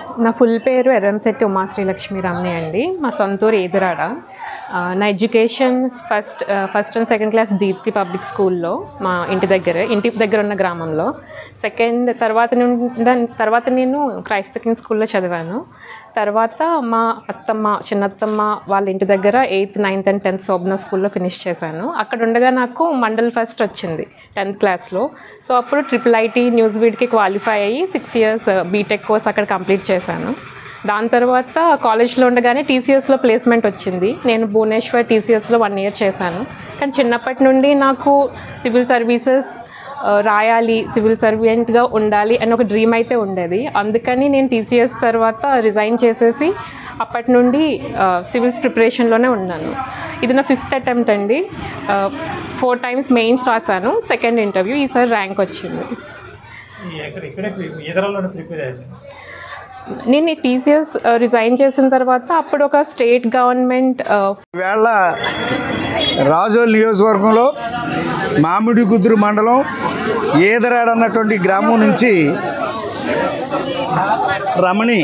నా ఫుల్ పేరు ఎర్రంశెట్టి ఉమాశ్రీలక్ష్మి రమణి అండి మా సొంతూరు ఏదురాడ ఆ, నా education first first and second class Deepti public స్కూల్లో మా ఇంటి దగ్గర ఇంటి దగ్గర ఉన్న గ్రామంలో సెకండ్ తర్వాత నుండి తర్వాత నేను క్రైస్త కింగ్ స్కూల్లో చదివాను తర్వాత మా అత్తమ్మ చిన్నత్తమ్మ వాళ్ళ ఇంటి దగ్గర eighth ninth and tenth Shobhana స్కూల్లో ఫినిష్ చేశాను అక్కడ ఉండగా నాకు మండల్ ఫస్ట్ వచ్చింది టెన్త్ క్లాస్లో సో అప్పుడు ట్రిపుల్ ఐటీ న్యూస్ వీడ్కి క్వాలిఫై అయ్యి సిక్స్ ఇయర్స్ బీటెక్ కోర్స్ అక్కడ కంప్లీట్ చేశాను దాని తర్వాత కాలేజ్లో ఉండగానే టీసీఎస్లో ప్లేస్మెంట్ వచ్చింది నేను భువనేశ్వర్ టీసీఎస్లో వన్ ఇయర్ చేశాను కానీ చిన్నప్పటి నుండి నాకు సివిల్ సర్వీసెస్ ఆ, రాయాలి సివిల్ సర్వెంట్గా ఉండాలి అని ఒక డ్రీమ్ అయితే ఉండేది అందుకని నేను టీసీఎస్ తర్వాత రిజైన్ చేసేసి అప్పటి నుండి సివిల్స్ ప్రిపరేషన్లోనే ఉన్నాను ఇది నా ఫిఫ్త్ అటెంప్ట్ అండి ఫోర్ టైమ్స్ మెయిన్స్ రాశాను సెకండ్ ఇంటర్వ్యూ ఈసారి ర్యాంక్ వచ్చింది ఈ ఎక్కడ ఇక్కడే ఎదరాల్లోనే ప్రిపేర్ అయ్యాను నేను టీసీఎస్ రిజైన్ చేసిన తర్వాత అప్పుడు ఒక స్టేట్ గవర్నమెంట్ వేళ రాజోల్ నియోజకవర్గంలో మామిడి కుదురు మండలం ఏదరాడు అన్నటువంటి గ్రామం నుంచి రమణి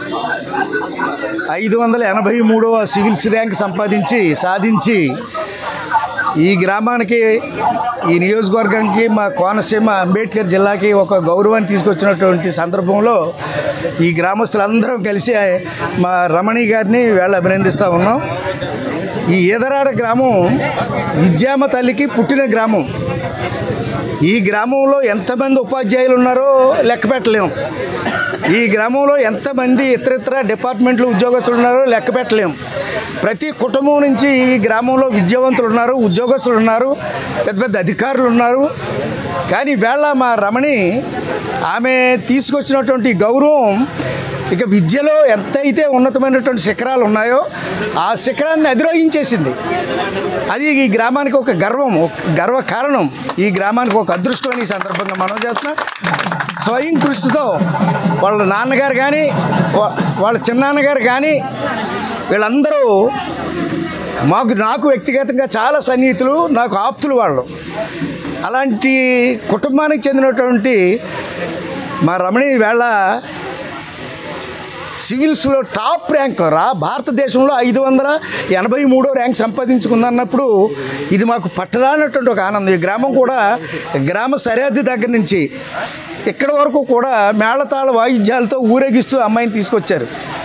ఐదు వందల ఎనభై మూడవ సివిల్స్ ర్యాంక్ సంపాదించి సాధించి ఈ గ్రామానికి ఈ నియోజకవర్గానికి మా కోనసీమ అంబేద్కర్ జిల్లాకి ఒక గౌరవాన్ని తీసుకొచ్చినటువంటి సందర్భంలో ఈ గ్రామస్తులందరం కలిసి మా రమణి గారిని వేళ అభినందిస్తూ ఉన్నాం ఈ ఈదరాడ గ్రామం విద్యామ తల్లికి పుట్టిన గ్రామం ఈ గ్రామంలో ఎంతమంది ఉపాధ్యాయులు ఉన్నారో లెక్క పెట్టలేం ఈ గ్రామంలో ఎంతమంది ఇతరితర డిపార్ట్మెంట్లు ఉద్యోగస్తులు ఉన్నారో లెక్క పెట్టలేం ప్రతి కుటుంబం నుంచి ఈ గ్రామంలో విద్యావంతులు ఉన్నారు ఉద్యోగస్తులు ఉన్నారు పెద్ద పెద్ద అధికారులు ఉన్నారు కానీ వేళ మా రమణి ఆమె తీసుకొచ్చినటువంటి గౌరవం ఇక విద్యలో ఎంతైతే ఉన్నతమైనటువంటి శిఖరాలు ఉన్నాయో ఆ శిఖరాన్ని అధిరోహించేసింది అది ఈ గ్రామానికి ఒక గర్వం ఒక గర్వ కారణం ఈ గ్రామానికి ఒక అదృష్టం అని ఈ సందర్భంగా మనం చేస్తున్నాం స్వయం కృషితో వాళ్ళ నాన్నగారు కానీ వా- వాళ్ళ చిన్నాన్నగారు కానీ వీళ్ళందరూ మాకు నాకు వ్యక్తిగతంగా చాలా సన్నిహితులు నాకు ఆప్తులు వాళ్ళు అలాంటి కుటుంబానికి చెందినటువంటి మా రమణి వేళ సివిల్స్లో టాప్ ర్యాంక్ రా భారతదేశంలో ఐదు వందల ఎనభై మూడో ర్యాంక్ సంపాదించుకుందన్నప్పుడు ఇది మాకు పట్టరానటువంటి ఒక ఆనందం ఈ గ్రామం కూడా గ్రామ సరిహద్దు దగ్గర నుంచి ఇక్కడ వరకు కూడా మేళతాళ వాయిద్యాలతో ఊరేగిస్తూ అమ్మాయిని తీసుకొచ్చారు